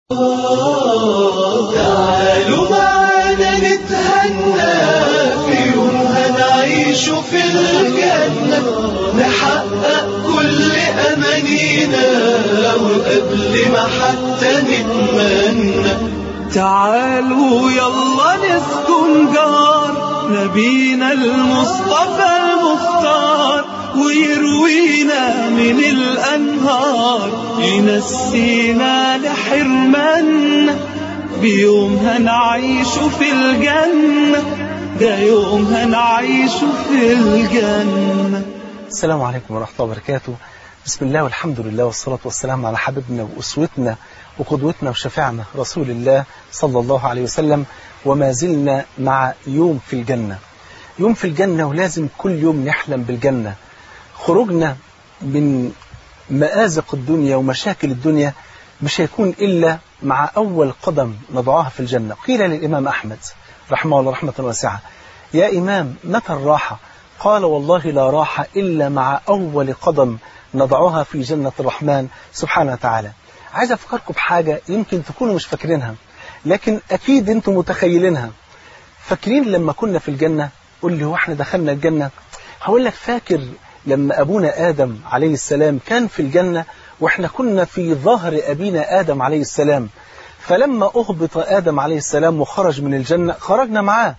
تعالوا معانا نتهنى في يوم هنعيش في الجنة نحقق كل أمانينا وقبل ما حتى نتمنى تعالوا يلا نسكن جار نبينا المصطفى المختار ويروينا من الأنهار ينسينا لحرمنا بيوم هنعيش في الجنة ده يوم هنعيش في الجنة السلام عليكم ورحمة الله وبركاته بسم الله والحمد لله والصلاة والسلام على حبيبنا وأسوتنا وقدوتنا وشفيعنا رسول الله صلى الله عليه وسلم وما زلنا مع يوم في الجنة يوم في الجنة ولازم كل يوم نحلم بالجنة خروجنا من مآزق الدنيا ومشاكل الدنيا مش هيكون إلا مع أول قدم نضعها في الجنة قيل للإمام أحمد رحمه الله رحمة واسعة يا إمام متى الراحة قال والله لا راحة إلا مع أول قدم نضعها في جنة الرحمن سبحانه وتعالى عايز أفكركم بحاجة يمكن تكونوا مش فاكرينها لكن أكيد أنتم متخيلينها فاكرين لما كنا في الجنة قول لي هو احنا دخلنا الجنة هقول لك فاكر لما أبونا آدم عليه السلام كان في الجنة وإحنا كنا في ظهر أبينا آدم عليه السلام فلما أهبط آدم عليه السلام وخرج من الجنة خرجنا معاه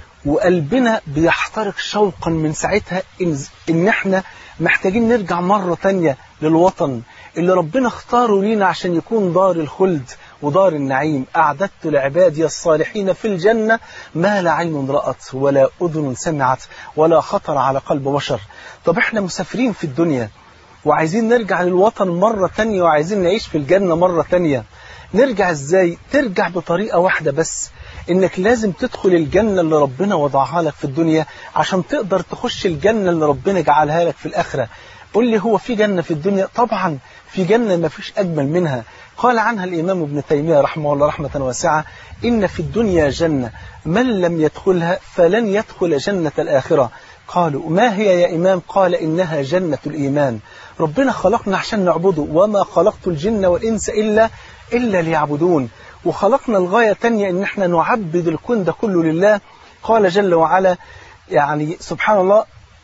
وقلبنا بيحترق شوقا من ساعتها إن, إن إحنا محتاجين نرجع مرة تانية للوطن اللي ربنا اختاره لينا عشان يكون دار الخلد ودار النعيم أعددت لعبادي الصالحين في الجنة ما لا عين رأت ولا أذن سمعت ولا خطر على قلب بشر طب احنا مسافرين في الدنيا وعايزين نرجع للوطن مرة تانية وعايزين نعيش في الجنة مرة تانية نرجع ازاي ترجع بطريقة واحدة بس انك لازم تدخل الجنة اللي ربنا وضعها لك في الدنيا عشان تقدر تخش الجنة اللي ربنا جعلها لك في الآخرة قل لي هو في جنة في الدنيا طبعا في جنة ما فيش أجمل منها قال عنها الإمام ابن تيمية رحمه الله رحمة واسعة إن في الدنيا جنة من لم يدخلها فلن يدخل جنة الآخرة قالوا ما هي يا إمام قال إنها جنة الإيمان ربنا خلقنا عشان نعبده وما خلقت الجن والإنس إلا إلا ليعبدون وخلقنا الغاية تانية إن احنا نعبد الكون ده كله لله قال جل وعلا يعني سبحان الله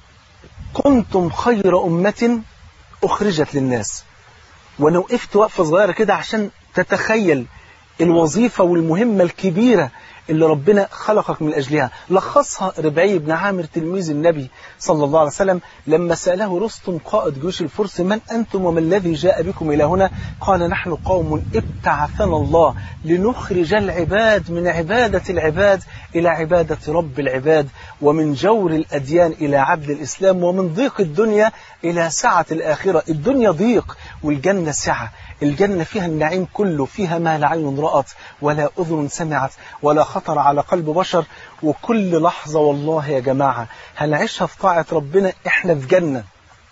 كنتم خير أمة أخرجت للناس وأنا وقفت وقفة صغيرة كده عشان تتخيل الوظيفة والمهمة الكبيرة اللي ربنا خلقك من أجلها لخصها ربعي بن عامر تلميذ النبي صلى الله عليه وسلم لما سأله رستم قائد جيوش الفرس من أنتم وما الذي جاء بكم إلى هنا قال نحن قوم ابتعثنا الله لنخرج العباد من عبادة العباد إلى عبادة رب العباد ومن جور الأديان إلى عدل الإسلام ومن ضيق الدنيا إلى سعة الآخرة الدنيا ضيق والجنة سعة الجنة فيها النعيم كله فيها ما لا عين رأت ولا أذن سمعت ولا خطر على قلب بشر وكل لحظة والله يا جماعة هنعيشها في طاعة ربنا احنا في جنة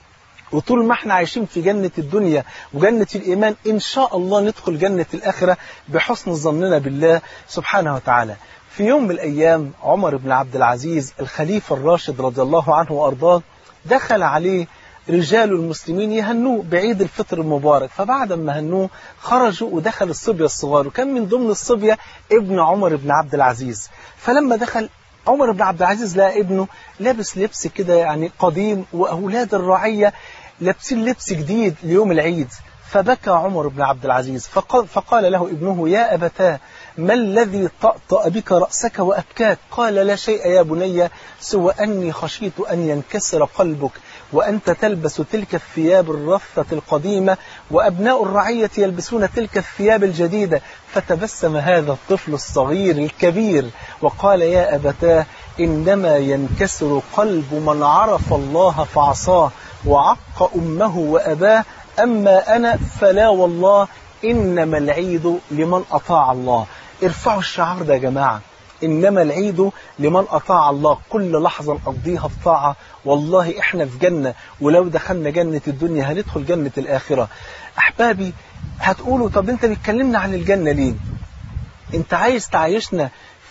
وطول ما احنا عايشين في جنة الدنيا وجنة الإيمان إن شاء الله ندخل جنة الآخرة بحسن ظننا بالله سبحانه وتعالى في يوم من الأيام عمر بن عبد العزيز الخليفة الراشد رضي الله عنه وأرضاه دخل عليه رجال المسلمين يهنوه بعيد الفطر المبارك فبعد ما هنوه خرجوا ودخل الصبية الصغار وكان من ضمن الصبية ابن عمر بن عبد العزيز فلما دخل عمر بن عبد العزيز لقى ابنه لابس لبس كده يعني قديم وأولاد الرعية لابسين لبس جديد ليوم العيد فبكى عمر بن عبد العزيز فقال, فقال له ابنه يا أبتاه ما الذي طأطأ بك رأسك وأبكاك قال لا شيء يا بني سوى أني خشيت أن ينكسر قلبك وأنت تلبس تلك الثياب الرثة القديمة وأبناء الرعية يلبسون تلك الثياب الجديدة فتبسم هذا الطفل الصغير الكبير وقال يا أبتاه إنما ينكسر قلب من عرف الله فعصاه وعق أمه وأباه أما أنا فلا والله إنما العيد لمن أطاع الله ارفعوا الشعار ده يا جماعة إنما العيد لمن أطاع الله كل لحظة نقضيها في طاعة والله إحنا في جنة ولو دخلنا جنة الدنيا هندخل جنة الآخرة أحبابي هتقولوا طب أنت بتكلمنا عن الجنة ليه أنت عايز تعيشنا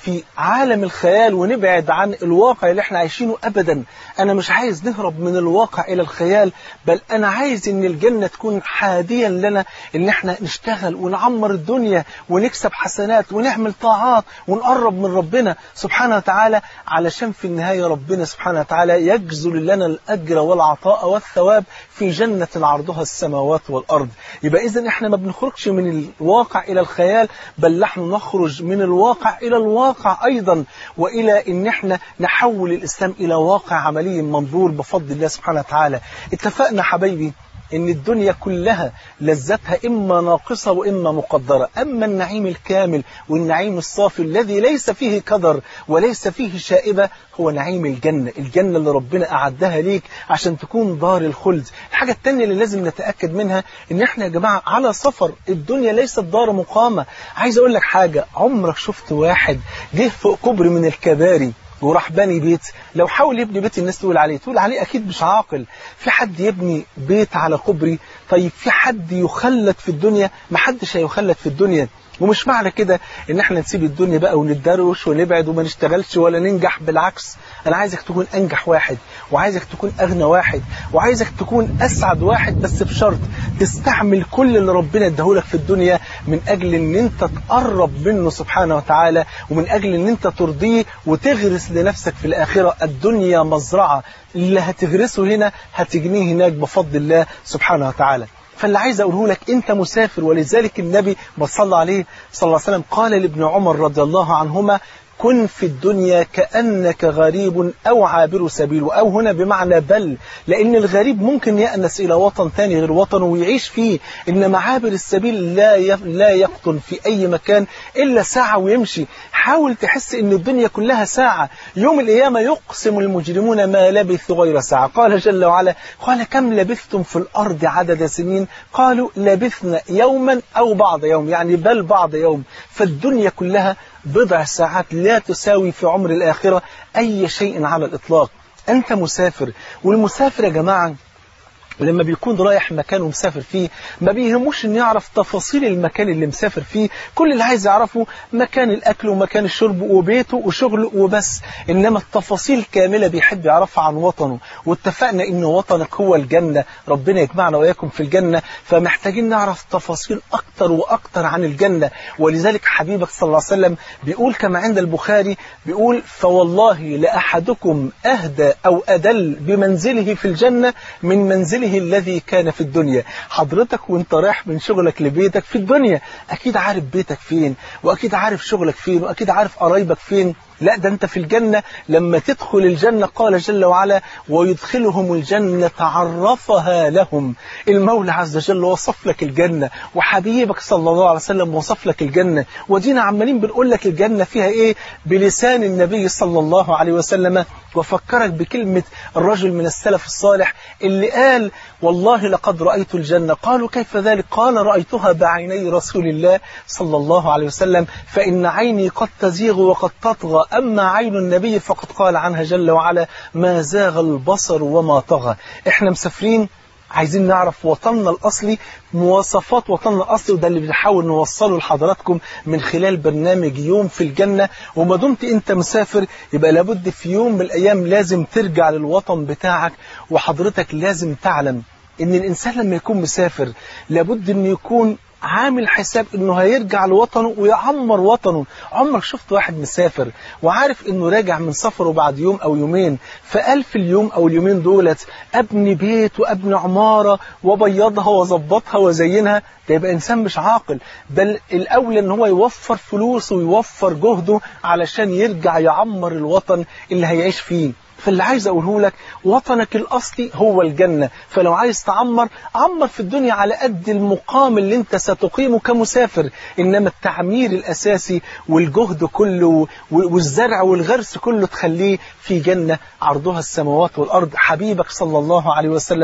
في عالم الخيال ونبعد عن الواقع اللي احنا عايشينه ابدا انا مش عايز نهرب من الواقع الى الخيال بل انا عايز ان الجنة تكون حاديا لنا ان احنا نشتغل ونعمر الدنيا ونكسب حسنات ونعمل طاعات ونقرب من ربنا سبحانه وتعالى علشان في النهاية ربنا سبحانه وتعالى يجزل لنا الاجر والعطاء والثواب في جنة عرضها السماوات والارض يبقى اذا احنا ما بنخرجش من الواقع الى الخيال بل نحن نخرج من الواقع الى الواقع ايضا والى ان احنا نحول الاسلام الى واقع عملي منظور بفضل الله سبحانه وتعالى اتفقنا حبايبي ان الدنيا كلها لذتها اما ناقصة واما مقدرة اما النعيم الكامل والنعيم الصافي الذي ليس فيه كدر وليس فيه شائبة هو نعيم الجنة الجنة اللي ربنا اعدها ليك عشان تكون دار الخلد الحاجة التانية اللي لازم نتأكد منها ان احنا يا جماعة على سفر الدنيا ليست دار مقامة عايز اقول لك حاجة عمرك شفت واحد جه فوق كبر من الكباري وراح بني بيت لو حاول يبني بيت الناس تقول عليه تقول عليه أكيد مش عاقل في حد يبني بيت على كوبري طيب في حد يخلد في الدنيا ما حدش هيخلد في الدنيا ومش معنى كده ان احنا نسيب الدنيا بقى وندروش ونبعد وما نشتغلش ولا ننجح بالعكس انا عايزك تكون انجح واحد وعايزك تكون اغنى واحد وعايزك تكون اسعد واحد بس بشرط تستعمل كل اللي ربنا اداهولك في الدنيا من اجل ان انت تقرب منه سبحانه وتعالى ومن اجل ان انت ترضيه وتغرس لنفسك في الاخره الدنيا مزرعه اللي هتغرسه هنا هتجنيه هناك بفضل الله سبحانه وتعالى فاللي عايز أقوله لك أنت مسافر ولذلك النبي ما صلى عليه صلى الله عليه وسلم قال لابن عمر رضي الله عنهما كن في الدنيا كأنك غريب أو عابر سبيل أو هنا بمعنى بل لأن الغريب ممكن يأنس إلى وطن ثاني غير وطنه ويعيش فيه إنما عابر السبيل لا لا يقطن في أي مكان إلا ساعة ويمشي حاول تحس إن الدنيا كلها ساعة يوم القيامة يقسم المجرمون ما لبثوا غير ساعة قال جل وعلا قال كم لبثتم في الأرض عدد سنين قالوا لبثنا يوما أو بعض يوم يعني بل بعض يوم فالدنيا كلها بضع ساعات لا تساوي في عمر الآخرة أي شيء على الإطلاق أنت مسافر والمسافر يا جماعة ولما بيكون رايح مكان ومسافر فيه ما بيهموش ان يعرف تفاصيل المكان اللي مسافر فيه كل اللي عايز يعرفه مكان الاكل ومكان الشرب وبيته وشغله وبس انما التفاصيل كامله بيحب يعرفها عن وطنه واتفقنا ان وطنك هو الجنه ربنا يجمعنا واياكم في الجنه فمحتاجين نعرف تفاصيل اكتر واكتر عن الجنه ولذلك حبيبك صلى الله عليه وسلم بيقول كما عند البخاري بيقول فوالله لاحدكم اهدى او ادل بمنزله في الجنه من منزله الذي كان في الدنيا حضرتك وانت رايح من شغلك لبيتك في الدنيا اكيد عارف بيتك فين واكيد عارف شغلك فين واكيد عارف قرايبك فين لا ده انت في الجنة لما تدخل الجنة قال جل وعلا ويدخلهم الجنة عرفها لهم المولى عز وجل وصف لك الجنة وحبيبك صلى الله عليه وسلم وصف لك الجنة ودينا عمالين بنقول لك الجنة فيها ايه بلسان النبي صلى الله عليه وسلم وفكرك بكلمة الرجل من السلف الصالح اللي قال والله لقد رأيت الجنة قالوا كيف ذلك قال رأيتها بعيني رسول الله صلى الله عليه وسلم فإن عيني قد تزيغ وقد تطغى أما عين النبي فقد قال عنها جل وعلا ما زاغ البصر وما طغى احنا مسافرين عايزين نعرف وطننا الأصلي مواصفات وطننا الأصلي وده اللي بنحاول نوصله لحضراتكم من خلال برنامج يوم في الجنة وما دمت أنت مسافر يبقى لابد في يوم من الأيام لازم ترجع للوطن بتاعك وحضرتك لازم تعلم ان الإنسان لما يكون مسافر لابد أن يكون عامل حساب انه هيرجع لوطنه ويعمر وطنه عمرك شفت واحد مسافر وعارف انه راجع من سفره بعد يوم او يومين فقال في اليوم او اليومين دولت ابني بيت وابني عمارة وبيضها وظبطها وزينها ده يبقى انسان مش عاقل بل الاولى ان هو يوفر فلوسه ويوفر جهده علشان يرجع يعمر الوطن اللي هيعيش فيه فاللي عايز أقوله لك وطنك الأصلي هو الجنة فلو عايز تعمر عمر في الدنيا على قد المقام اللي انت ستقيمه كمسافر إنما التعمير الأساسي والجهد كله والزرع والغرس كله تخليه في جنة عرضها السماوات والأرض حبيبك صلى الله عليه وسلم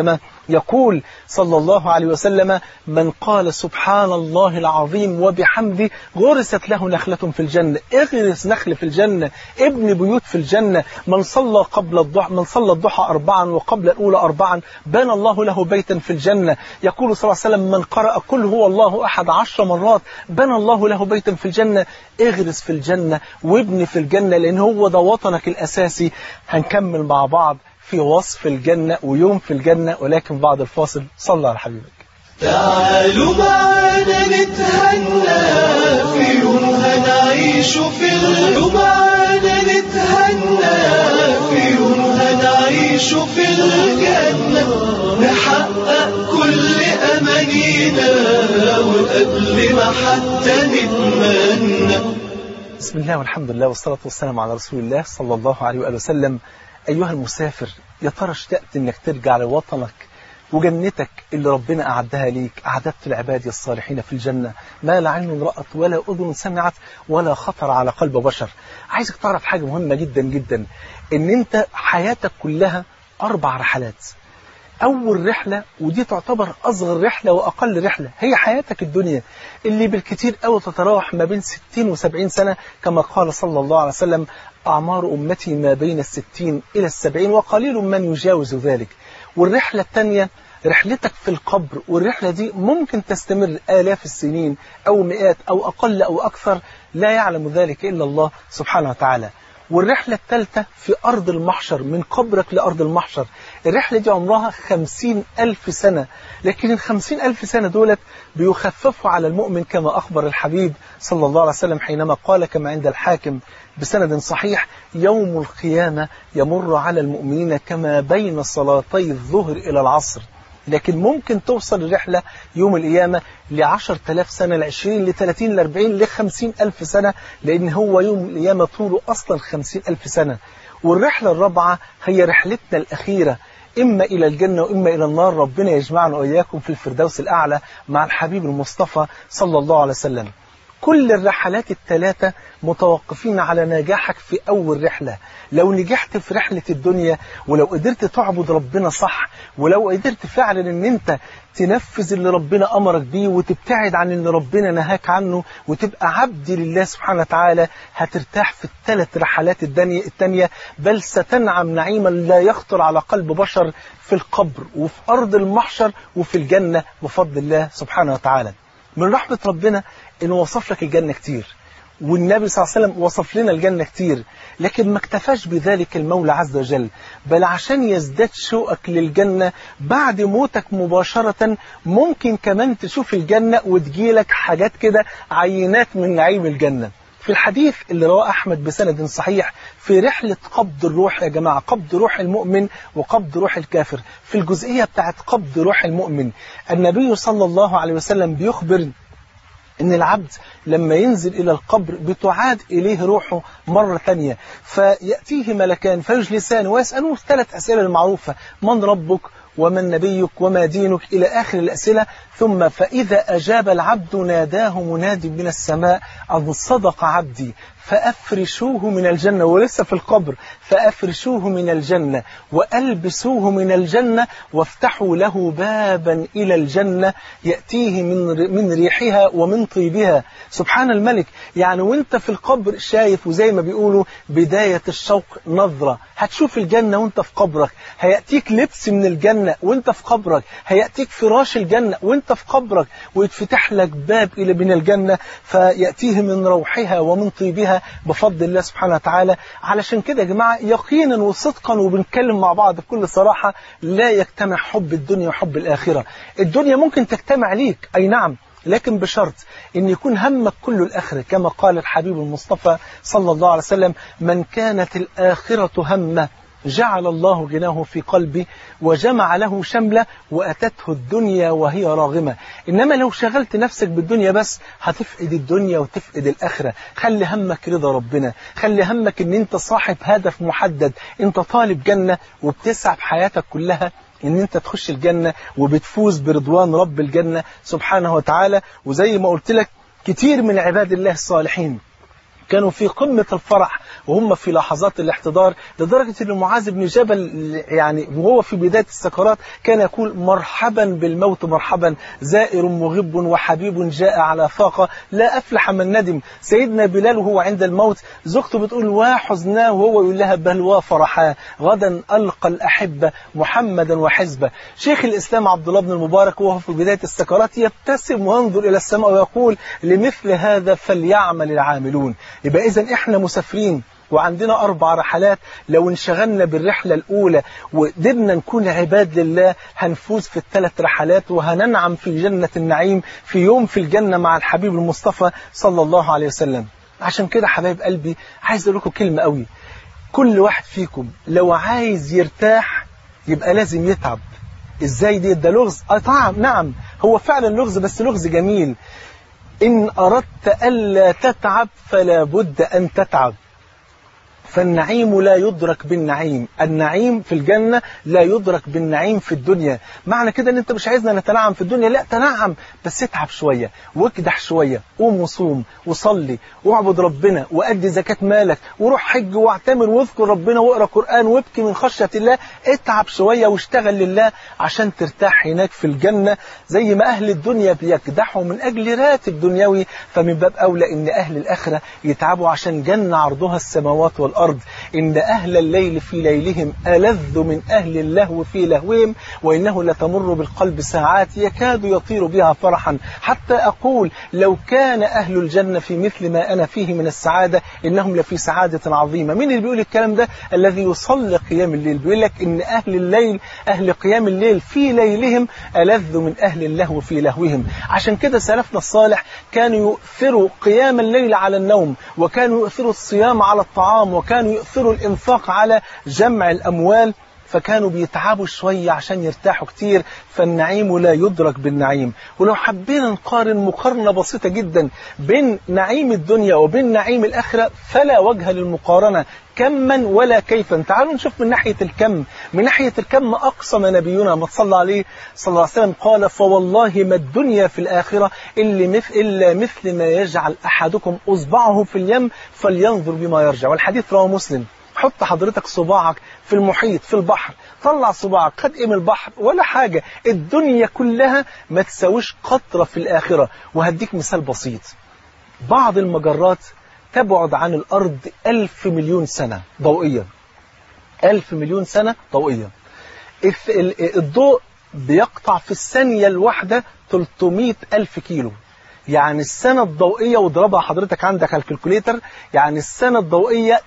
يقول صلى الله عليه وسلم من قال سبحان الله العظيم وبحمده غرست له نخلة في الجنة اغرس نخل في الجنة ابن بيوت في الجنة من صلى قبل الضحى من صلى الضحى أربعا وقبل الأولى أربعا بنى الله له بيتا في الجنة يقول صلى الله عليه وسلم من قرأ كل هو الله أحد عشر مرات بنى الله له بيتا في الجنة اغرس في الجنة وابن في الجنة لأن هو ده وطنك الأساسي هنكمل مع بعض في وصف الجنة ويوم في الجنة ولكن بعد الفاصل صلى على حبيبك تعالوا معانا نتهنى في يوم هنعيش في الجنة معانا نتهنى في يوم هنعيش في الجنة نحقق كل أمانينا وقبل ما حتى نتمنى بسم الله والحمد لله والصلاة والسلام على رسول الله صلى الله عليه وآله وسلم أيها المسافر يا ترى اشتقت إنك ترجع لوطنك وجنتك اللي ربنا أعدها ليك أعددت العباد الصالحين في الجنة ما لا عين رأت ولا أذن سمعت ولا خطر على قلب بشر عايزك تعرف حاجة مهمة جدا جدا إن أنت حياتك كلها أربع رحلات أول رحلة ودي تعتبر أصغر رحلة وأقل رحلة هي حياتك الدنيا اللي بالكثير أو تتراوح ما بين 60 و70 سنة كما قال صلى الله عليه وسلم أعمار أمتي ما بين الستين إلى السبعين وقليل من يجاوز ذلك والرحلة الثانية رحلتك في القبر والرحلة دي ممكن تستمر آلاف السنين أو مئات أو أقل أو أكثر لا يعلم ذلك إلا الله سبحانه وتعالى والرحلة الثالثة في أرض المحشر من قبرك لأرض المحشر الرحلة دي عمرها خمسين ألف سنة لكن الخمسين ألف سنة دولت بيخففوا على المؤمن كما أخبر الحبيب صلى الله عليه وسلم حينما قال كما عند الحاكم بسند صحيح يوم القيامة يمر على المؤمنين كما بين صلاتي الظهر إلى العصر لكن ممكن توصل الرحلة يوم القيامة لعشر تلاف سنة لعشرين لثلاثين لاربعين لخمسين ألف سنة لأن هو يوم القيامة طوله أصلا خمسين ألف سنة والرحلة الرابعة هي رحلتنا الأخيرة إما إلى الجنة وإما إلى النار ربنا يجمعنا وإياكم في الفردوس الأعلى مع الحبيب المصطفى صلى الله عليه وسلم كل الرحلات الثلاثة متوقفين على نجاحك في أول رحلة لو نجحت في رحلة الدنيا ولو قدرت تعبد ربنا صح ولو قدرت فعلا ان انت تنفذ اللي ربنا أمرك بيه وتبتعد عن اللي ربنا نهاك عنه وتبقى عبد لله سبحانه وتعالى هترتاح في الثلاث رحلات الثانية بل ستنعم نعيما لا يخطر على قلب بشر في القبر وفي أرض المحشر وفي الجنة بفضل الله سبحانه وتعالى من رحمة ربنا إنه وصف لك الجنة كتير والنبي صلى الله عليه وسلم وصف لنا الجنة كتير لكن ما اكتفاش بذلك المولى عز وجل بل عشان يزداد شوقك للجنة بعد موتك مباشرة ممكن كمان تشوف الجنة وتجيلك حاجات كده عينات من نعيم الجنة في الحديث اللي رواه أحمد بسند صحيح في رحلة قبض الروح يا جماعة قبض روح المؤمن وقبض روح الكافر في الجزئية بتاعت قبض روح المؤمن النبي صلى الله عليه وسلم بيخبر ان العبد لما ينزل الى القبر بتعاد اليه روحه مرة ثانية فيأتيه ملكان فيجلسان ويسألوه ثلاث أسئلة المعروفة من ربك ومن نبيك وما دينك إلى آخر الأسئلة ثم فإذا أجاب العبد ناداه مناد من السماء أن صدق عبدي فأفرشوه من الجنة ولسه في القبر فأفرشوه من الجنة وألبسوه من الجنة وافتحوا له بابا إلى الجنة يأتيه من من ريحها ومن طيبها سبحان الملك يعني وانت في القبر شايف وزي ما بيقولوا بداية الشوق نظرة هتشوف الجنة وانت في قبرك هيأتيك لبس من الجنة وانت في قبرك هيأتيك فراش الجنة وانت في قبرك ويتفتح لك باب إلى من الجنة فيأتيه من روحها ومن طيبها بفضل الله سبحانه وتعالى علشان كده يا جماعة يقينا وصدقا وبنتكلم مع بعض بكل صراحة لا يجتمع حب الدنيا وحب الآخرة الدنيا ممكن تجتمع ليك أي نعم لكن بشرط أن يكون همك كله الآخرة كما قال الحبيب المصطفى صلى الله عليه وسلم من كانت الآخرة همه جعل الله غناه في قلبي وجمع له شملة وأتته الدنيا وهي راغمة إنما لو شغلت نفسك بالدنيا بس هتفقد الدنيا وتفقد الآخرة خلي همك رضا ربنا خلي همك إن أنت صاحب هدف محدد أنت طالب جنة وبتسعى بحياتك كلها ان انت تخش الجنة وبتفوز برضوان رب الجنة سبحانه وتعالى وزي ما قلت لك كتير من عباد الله الصالحين كانوا في قمة الفرح وهم في لحظات الاحتضار لدرجة أن معاذ بن جبل يعني وهو في بداية السكرات كان يقول مرحبا بالموت مرحبا زائر مغب وحبيب جاء على فاقة لا أفلح من ندم سيدنا بلال وهو عند الموت زوجته بتقول وحزناه وهو يقول لها بل وفرحا غدا ألقى الأحبة محمدا وحزبه شيخ الإسلام عبد الله بن المبارك وهو في بداية السكرات يبتسم وينظر إلى السماء ويقول لمثل هذا فليعمل العاملون يبقى إذا إحنا مسافرين وعندنا أربع رحلات لو انشغلنا بالرحلة الأولى وقدرنا نكون عباد لله هنفوز في الثلاث رحلات وهننعم في جنة النعيم في يوم في الجنة مع الحبيب المصطفى صلى الله عليه وسلم عشان كده حبايب قلبي عايز أقول لكم كلمة قوي كل واحد فيكم لو عايز يرتاح يبقى لازم يتعب ازاي دي ده لغز اه طعم نعم هو فعلا لغز بس لغز جميل إن أردت ألا تتعب فلا بد أن تتعب فالنعيم لا يدرك بالنعيم النعيم في الجنة لا يدرك بالنعيم في الدنيا معنى كده ان انت مش عايزنا نتنعم في الدنيا لا تنعم بس اتعب شوية واكدح شوية قوم وصوم وصلي واعبد ربنا وادي زكاة مالك وروح حج واعتمر واذكر ربنا واقرا قرآن وابكي من خشية الله اتعب شوية واشتغل لله عشان ترتاح هناك في الجنة زي ما اهل الدنيا بيكدحوا من اجل راتب دنيوي فمن باب اولى ان اهل الاخرة يتعبوا عشان جنة عرضها السماوات والارض الأرض إن أهل الليل في ليلهم ألذ من أهل اللهو في لهوهم وإنه لتمر بالقلب ساعات يكاد يطير بها فرحا حتى أقول لو كان أهل الجنة في مثل ما أنا فيه من السعادة إنهم لفي سعادة عظيمة مين اللي بيقول الكلام ده الذي يصلي قيام الليل بيقول لك إن أهل الليل أهل قيام الليل في ليلهم ألذ من أهل اللهو في لهوهم عشان كده سلفنا الصالح كانوا يؤثروا قيام الليل على النوم وكانوا يؤثروا الصيام على الطعام وكانوا يؤثروا الإنفاق على جمع الأموال فكانوا بيتعبوا شوية عشان يرتاحوا كتير فالنعيم لا يدرك بالنعيم ولو حبينا نقارن مقارنة بسيطة جدا بين نعيم الدنيا وبين نعيم الآخرة فلا وجه للمقارنة كما ولا كيفا تعالوا نشوف من ناحية الكم من ناحية الكم أقسم نبينا ما صلى عليه صلى الله عليه وسلم قال فوالله ما الدنيا في الآخرة إلا مثل, إلا مثل ما يجعل أحدكم أصبعه في اليم فلينظر بما يرجع والحديث رواه مسلم حط حضرتك صباعك في المحيط في البحر طلع صباعك خد ايه من البحر ولا حاجة الدنيا كلها ما تساويش قطرة في الآخرة وهديك مثال بسيط بعض المجرات تبعد عن الأرض ألف مليون سنة ضوئيا ألف مليون سنة ضوئيا الضوء بيقطع في الثانية الواحدة 300 ألف كيلو يعني السنة الضوئية واضربها حضرتك عندك على الكالكوليتر يعني السنة الضوئية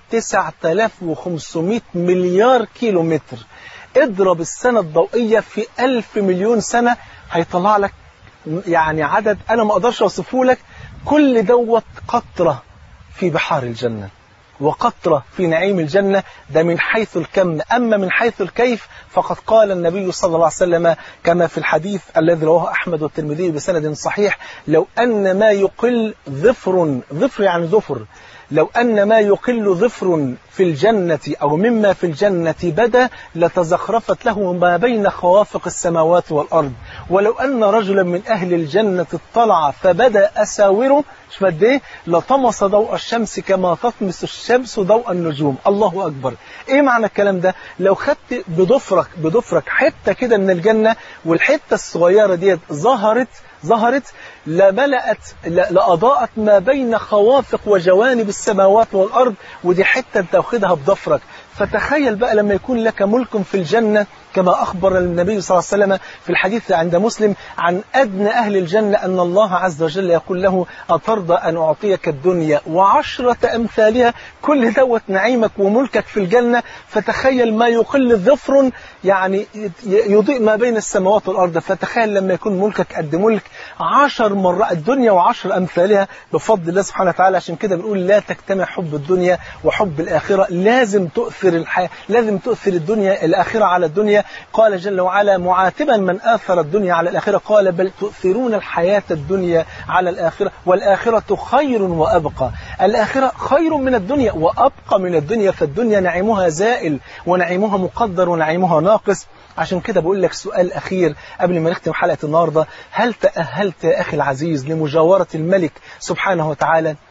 9500 مليار كيلو متر اضرب السنة الضوئية في 1000 مليون سنة هيطلع لك يعني عدد أنا ما أقدرش أوصفه لك كل دوت قطرة في بحار الجنة وقطرة في نعيم الجنة ده من حيث الكم أما من حيث الكيف فقد قال النبي صلى الله عليه وسلم كما في الحديث الذي رواه أحمد والترمذي بسند صحيح لو أن ما يقل ظفر ظفر يعني ظفر لو أن ما يقل ظفر في الجنة أو مما في الجنة بدا لتزخرفت له ما بين خوافق السماوات والأرض ولو أن رجلا من أهل الجنة اطلع فبدا أساوره مش قد ايه لطمس ضوء الشمس كما تطمس الشمس ضوء النجوم الله أكبر إيه معنى الكلام ده لو خدت بضفرك بضفرك حتة كده من الجنة والحتة الصغيرة ديت ظهرت ظهرت لملأت لأضاءت ما بين خوافق وجوانب السماوات والأرض ودي حتة انت واخدها بضفرك فتخيل بقى لما يكون لك ملك في الجنة كما أخبر النبي صلى الله عليه وسلم في الحديث عند مسلم عن أدنى أهل الجنة أن الله عز وجل يقول له أترضى أن أعطيك الدنيا وعشرة أمثالها كل دوت نعيمك وملكك في الجنة فتخيل ما يقل ظفر يعني يضيء ما بين السماوات والأرض فتخيل لما يكون ملكك قد ملك عشر مرات الدنيا وعشر أمثالها بفضل الله سبحانه وتعالى عشان كده بنقول لا تجتمع حب الدنيا وحب الآخرة لازم تؤثر الحياة لازم تؤثر الدنيا الآخرة على الدنيا قال جل وعلا معاتبا من آثر الدنيا على الآخرة قال بل تؤثرون الحياة الدنيا على الآخرة والآخرة خير وأبقى الآخرة خير من الدنيا وأبقى من الدنيا فالدنيا نعيمها زائل ونعيمها مقدر ونعيمها ناقص عشان كده بقول لك سؤال أخير قبل ما نختم حلقة النهاردة هل تأهلت يا أخي العزيز لمجاورة الملك سبحانه وتعالى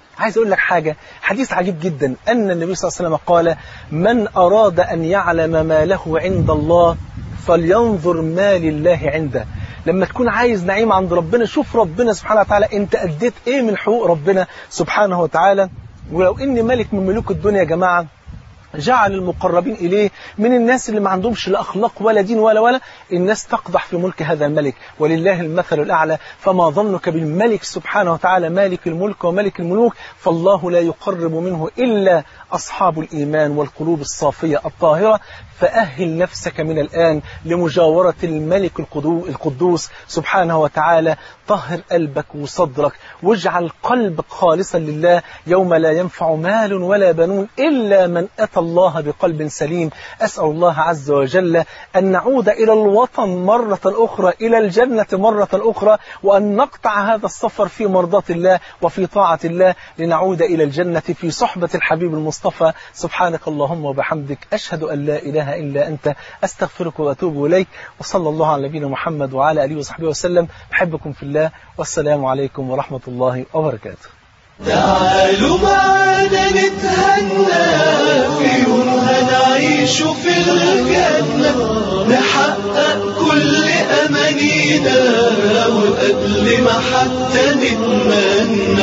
عايز أقول لك حاجة حديث عجيب جدا أن النبي صلى الله عليه وسلم قال من أراد أن يعلم ما له عند الله فلينظر ما لله عنده لما تكون عايز نعيم عند ربنا شوف ربنا سبحانه وتعالى انت أديت ايه من حقوق ربنا سبحانه وتعالى ولو ان ملك من ملوك الدنيا يا جماعة جعل المقربين إليه من الناس اللي ما عندهمش لا أخلاق ولا دين ولا ولا الناس تقدح في ملك هذا الملك ولله المثل الأعلى فما ظنك بالملك سبحانه وتعالى مالك الملك وملك الملوك فالله لا يقرب منه إلا أصحاب الإيمان والقلوب الصافية الطاهرة فأهل نفسك من الآن لمجاورة الملك القدوس سبحانه وتعالى طهر قلبك وصدرك واجعل قلبك خالصا لله يوم لا ينفع مال ولا بنون إلا من أتى الله بقلب سليم أسأل الله عز وجل أن نعود إلى الوطن مرة أخرى إلى الجنة مرة أخرى وأن نقطع هذا السفر في مرضاة الله وفي طاعة الله لنعود إلى الجنة في صحبة الحبيب المصطفى سبحانك اللهم وبحمدك أشهد أن لا إله إلا أنت أستغفرك وأتوب إليك وصلى الله على نبينا محمد وعلى آله وصحبه وسلم أحبكم في الله والسلام عليكم ورحمة الله وبركاته تعالوا معانا نتهنى في يوم هنعيش في الجنة نحقق كل أمانينا وقبل ما حتى نتمنى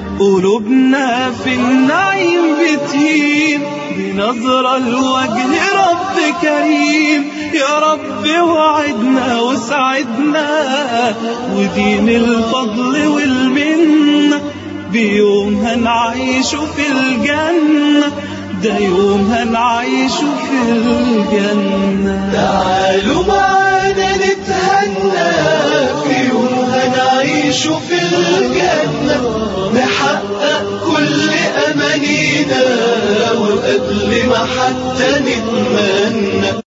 قلوبنا في النعيم بتهيم بنظرة لوجه رب كريم يا رب وعدنا وسعدنا ودين الفضل والمنة بيوم هنعيش في الجنة ده يوم هنعيش في الجنة تعالوا معانا نتهنى في يوم هنعيش في الجنة نحقق كل أمانينا وقبل ما حتى نتمنى